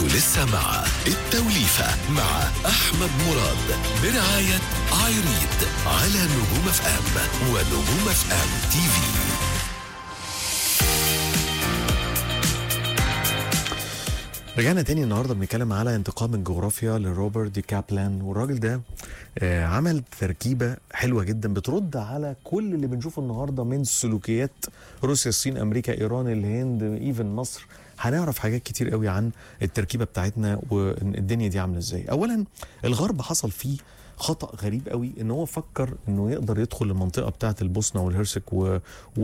انتوا لسه مع التوليفة مع أحمد مراد برعاية عايريد على نجوم اف ام ونجوم اف ام تي في رجعنا تاني النهارده بنتكلم على انتقام الجغرافيا لروبرت دي كابلان والراجل ده آه، عمل تركيبه حلوه جدا بترد على كل اللي بنشوفه النهارده من سلوكيات روسيا الصين امريكا ايران الهند ايفن مصر هنعرف حاجات كتير قوي عن التركيبه بتاعتنا والدنيا دي عامله ازاي اولا الغرب حصل فيه خطا غريب قوي ان هو فكر انه يقدر يدخل المنطقه بتاعه البوسنه والهرسك و...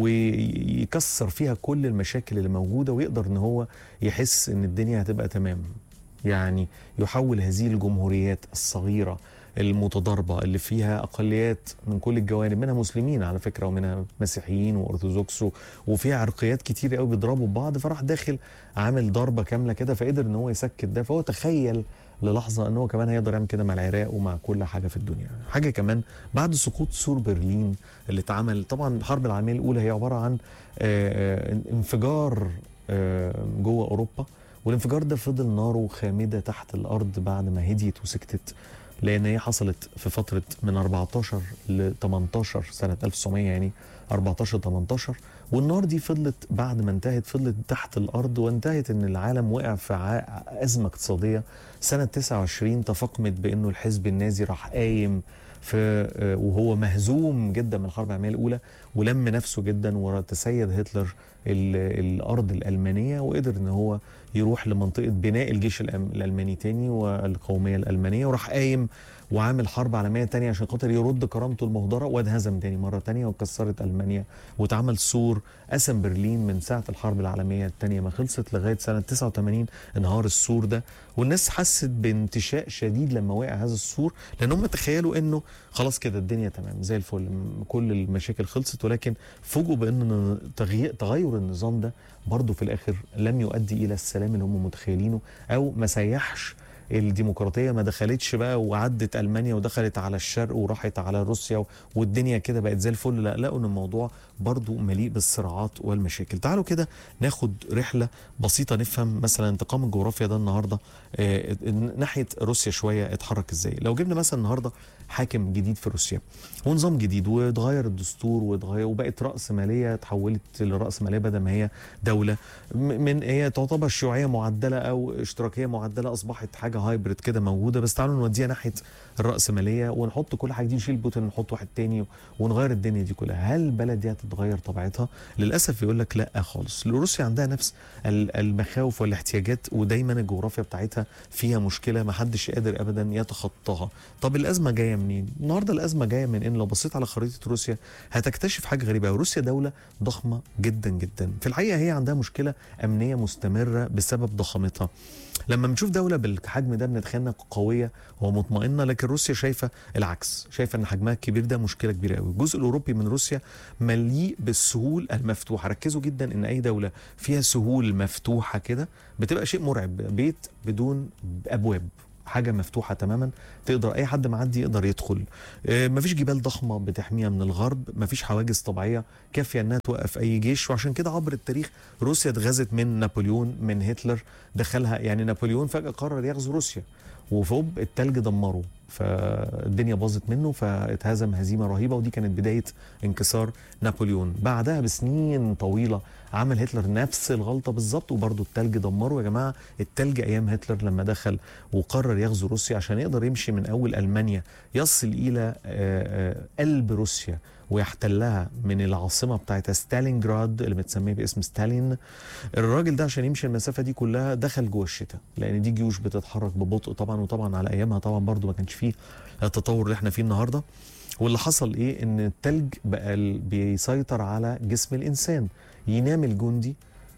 ويكسر فيها كل المشاكل اللي موجوده ويقدر ان هو يحس ان الدنيا هتبقى تمام يعني يحول هذه الجمهوريات الصغيره المتضاربه اللي فيها اقليات من كل الجوانب منها مسلمين على فكره ومنها مسيحيين وارثوذكس و- وفيها عرقيات كتير قوي بيضربوا ببعض فراح داخل عامل ضربه كامله كده فقدر ان هو يسكت ده فهو تخيل للحظه ان هو كمان هيقدر يعمل كده مع العراق ومع كل حاجه في الدنيا حاجه كمان بعد سقوط سور برلين اللي اتعمل طبعا الحرب العالميه الاولى هي عباره عن آه، آه، انفجار آه، جوه اوروبا والانفجار ده فضل ناره خامده تحت الارض بعد ما هديت وسكتت لان هي حصلت في فتره من 14 ل 18 سنه 1900 يعني 14 18 والنار دي فضلت بعد ما انتهت فضلت تحت الارض وانتهت ان العالم وقع في ع- ازمه اقتصاديه سنه 29 تفاقمت بانه الحزب النازي راح قايم في آه، وهو مهزوم جدا من الحرب العالميه الاولى ولم نفسه جدا وتسيد هتلر ال- الارض الالمانيه وقدر ان هو يروح لمنطقه بناء الجيش الأم- الالماني تاني والقوميه الالمانيه وراح قايم وعامل حرب عالميه تانية عشان خاطر يرد كرامته المهدره وانهزم تاني مره تانية وكسرت المانيا واتعمل سور قسم برلين من ساعه الحرب العالميه التانية ما خلصت لغايه سنه 89 انهار السور ده والناس حست بانتشاء شديد لما وقع هذا السور لان هم تخيلوا انه خلاص كده الدنيا تمام زي الفل م- كل المشاكل خلصت ولكن فوجئوا بان تغيير تغير النظام ده برضه في الاخر لم يؤدي الى السلام اللي هم متخيلينه او ما سيحش الديمقراطيه ما دخلتش بقى وعدت المانيا ودخلت على الشرق وراحت على روسيا و- والدنيا كده بقت زي الفل لا لقوا ان الموضوع برضو مليء بالصراعات والمشاكل تعالوا كده ناخد رحله بسيطه نفهم مثلا انتقام الجغرافيا ده النهارده آه، ناحيه روسيا شويه اتحرك ازاي لو جبنا مثلا النهارده حاكم جديد في روسيا ونظام جديد واتغير الدستور واتغير وبقت راس ماليه تحولت لراس ماليه بدل ما هي دوله م- من هي تعتبر شيوعيه معدله او اشتراكيه معدله اصبحت حاجه هايبرد كده موجوده بس تعالوا نوديها ناحيه الراسماليه ونحط كل حاجه دي نشيل بوتين نحط واحد تاني ونغير الدنيا دي كلها هل البلد دي هتتغير طبيعتها للاسف يقول لك لا خالص روسيا عندها نفس ال- المخاوف والاحتياجات ودايما الجغرافيا بتاعتها فيها مشكله ما حدش قادر ابدا يتخطاها طب الازمه جايه منين النهارده الازمه جايه من ان لو بصيت على خريطه روسيا هتكتشف حاجه غريبه أوي. روسيا دوله ضخمه جدا جدا في الحقيقه هي عندها مشكله امنيه مستمره بسبب ضخامتها لما بنشوف دوله بالحجم ده بنتخيل انها قويه ومطمئنه لكن روسيا شايفه العكس شايفه ان حجمها الكبير ده مشكله كبيره قوي الجزء الاوروبي من روسيا مليء بالسهول المفتوحه ركزوا جدا ان اي دوله فيها سهول مفتوحه كده بتبقى شيء مرعب بيت بدون ابواب حاجه مفتوحه تماما تقدر اي حد معدي يقدر يدخل آه، مفيش جبال ضخمه بتحميها من الغرب مفيش حواجز طبيعيه كافيه انها توقف اي جيش وعشان كده عبر التاريخ روسيا اتغزت من نابليون من هتلر دخلها يعني نابليون فجاه قرر يغزو روسيا وفوب التلج دمره فالدنيا باظت منه فاتهزم هزيمه رهيبه ودي كانت بدايه انكسار نابليون بعدها بسنين طويله عمل هتلر نفس الغلطه بالظبط وبرضه التلج دمره يا جماعه التلج ايام هتلر لما دخل وقرر يغزو روسيا عشان يقدر يمشي من اول المانيا يصل الى آه، آه، قلب روسيا ويحتلها من العاصمه بتاعتها ستالينجراد اللي متسميه باسم ستالين الراجل ده عشان يمشي المسافه دي كلها دخل جوه الشتاء لان دي جيوش بتتحرك ببطء طبعا وطبعا على ايامها طبعا برضو ما كانش فيه التطور اللي احنا فيه النهارده واللي حصل ايه ان التلج بقى ال- بيسيطر على جسم الانسان ينام الجندي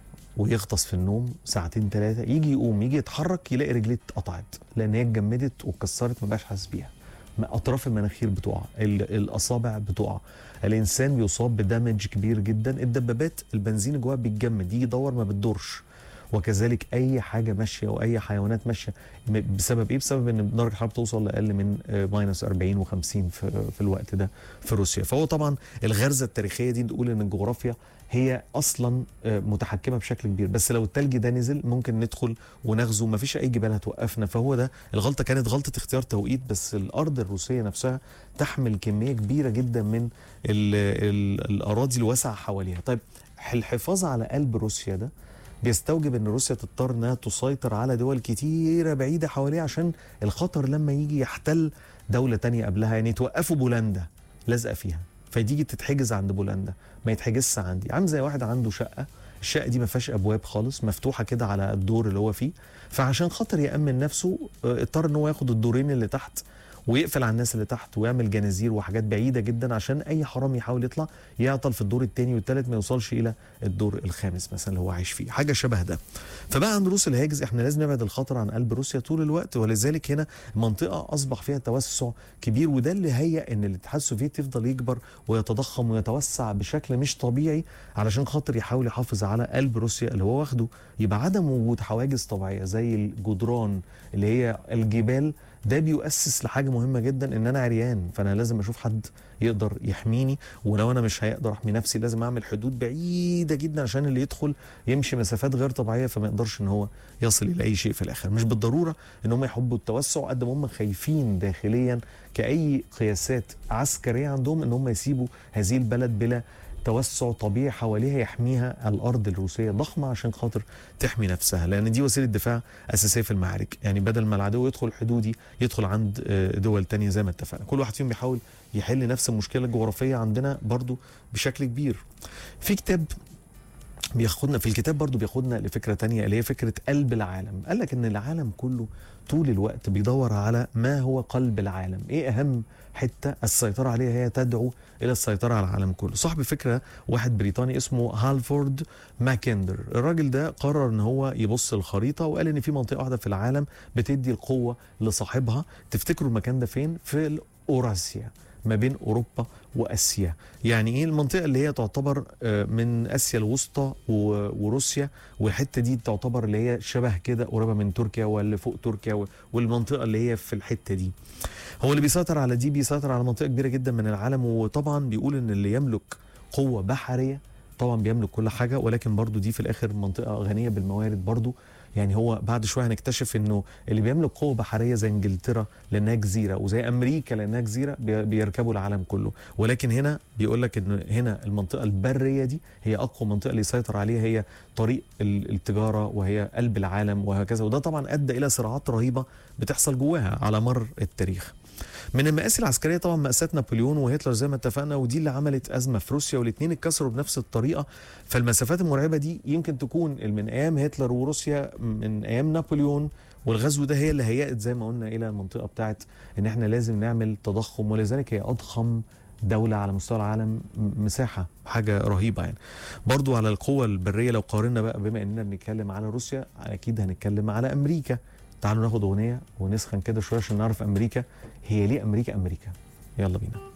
ويغطس في النوم ساعتين ثلاثه يجي يقوم يجي يتحرك يلاقي رجليه اتقطعت لان هي اتجمدت واتكسرت ما بقاش حاسس بيها ما- اطراف المناخير بتقع ال- الاصابع بتقع الانسان بيصاب بدمج كبير جدا الدبابات البنزين جواها بيتجمد يجي يدور ما بتدورش وكذلك اي حاجه ماشيه واي حيوانات ماشيه م- بسبب ايه بسبب ان درجه الحراره بتوصل لاقل من آه، ماينس 40 و50 في, في الوقت ده في روسيا فهو طبعا الغرزه التاريخيه دي نقول ان الجغرافيا هي اصلا آه، متحكمه بشكل كبير بس لو التلج ده نزل ممكن ندخل ونغزو ما فيش اي جبال هتوقفنا فهو ده الغلطه كانت غلطه اختيار توقيت بس الارض الروسيه نفسها تحمل كميه كبيره جدا من ال ال الاراضي الواسعه حواليها طيب الحفاظ على قلب روسيا ده بيستوجب ان روسيا تضطر انها تسيطر على دول كتيره بعيده حواليها عشان الخطر لما يجي يحتل دوله تانية قبلها يعني توقفوا بولندا لازقه فيها فتيجي تتحجز عند بولندا ما يتحجزش عندي عامل زي واحد عنده شقه الشقه دي ما فيهاش ابواب خالص مفتوحه كده على الدور اللي هو فيه فعشان خاطر يامن نفسه آه، اضطر ان هو ياخد الدورين اللي تحت ويقفل على الناس اللي تحت ويعمل جنازير وحاجات بعيده جدا عشان اي حرامي يحاول يطلع يعطل في الدور الثاني والثالث ما يوصلش الى الدور الخامس مثلا اللي هو عايش فيه حاجه شبه ده فبقى عند روس الهاجس احنا لازم نبعد الخطر عن قلب روسيا طول الوقت ولذلك هنا منطقه اصبح فيها توسع كبير وده اللي هيئ ان الاتحاد السوفيتي يفضل يكبر ويتضخم ويتوسع بشكل مش طبيعي علشان خاطر يحاول يحافظ على قلب روسيا اللي هو واخده يبقى عدم وجود حواجز طبيعيه زي الجدران اللي هي الجبال ده بيؤسس لحاجه مهمه جدا ان انا عريان فانا لازم اشوف حد يقدر يحميني ولو انا مش هيقدر احمي نفسي لازم اعمل حدود بعيده جدا عشان اللي يدخل يمشي مسافات غير طبيعيه فما يقدرش ان هو يصل الى اي شيء في الاخر مش بالضروره ان هم يحبوا التوسع قد ما هم خايفين داخليا كاي قياسات عسكريه عندهم ان هم يسيبوا هذه البلد بلا توسع طبيعي حواليها يحميها الارض الروسيه ضخمه عشان خاطر تحمي نفسها لان دي وسيله دفاع اساسيه في المعارك يعني بدل ما العدو يدخل حدودي يدخل عند آه، دول تانية زي ما اتفقنا كل واحد فيهم بيحاول يحل نفس المشكله الجغرافيه عندنا برضو بشكل كبير في كتاب بياخدنا في الكتاب برضو بياخدنا لفكرة تانية اللي هي فكرة قلب العالم قال لك ان العالم كله طول الوقت بيدور على ما هو قلب العالم ايه اهم حتة السيطرة عليها هي تدعو الى السيطرة على العالم كله صاحب فكرة واحد بريطاني اسمه هالفورد ماكندر الراجل ده قرر ان هو يبص الخريطة وقال ان في منطقة واحدة في العالم بتدي القوة لصاحبها تفتكروا المكان ده فين في اوراسيا ما بين اوروبا واسيا يعني ايه المنطقه اللي هي تعتبر آه، من اسيا الوسطى و- وروسيا والحته دي تعتبر اللي هي شبه كده قريبه من تركيا واللي فوق تركيا و- والمنطقه اللي هي في الحته دي هو اللي بيسيطر على دي بيسيطر على منطقه كبيره جدا من العالم وطبعا بيقول ان اللي يملك قوه بحريه طبعا بيملك كل حاجه ولكن برضو دي في الاخر منطقه غنيه بالموارد برضو يعني هو بعد شويه هنكتشف انه اللي بيملك قوه بحريه زي انجلترا لانها جزيره وزي امريكا لانها جزيره بي- بيركبوا العالم كله ولكن هنا بيقول لك ان هنا المنطقه البريه دي هي اقوى منطقه اللي يسيطر عليها هي طريق ال- التجاره وهي قلب العالم وهكذا وده طبعا ادى الى صراعات رهيبه بتحصل جواها على مر التاريخ من المقاسي العسكريه طبعا مأساة نابليون وهتلر زي ما اتفقنا ودي اللي عملت ازمه في روسيا والاثنين اتكسروا بنفس الطريقه فالمسافات المرعبه دي يمكن تكون من ايام هتلر وروسيا من ايام نابليون والغزو ده هي اللي هيأت زي ما قلنا الى المنطقه بتاعت ان احنا لازم نعمل تضخم ولذلك هي اضخم دولة على مستوى العالم م- مساحة حاجة رهيبة يعني برضو على القوة البرية لو قارنا بقى بما اننا بنتكلم على روسيا اكيد هنتكلم على امريكا تعالوا ناخد اغنية ونسخن كده شوية عشان نعرف امريكا هي ليه امريكا امريكا يلا بينا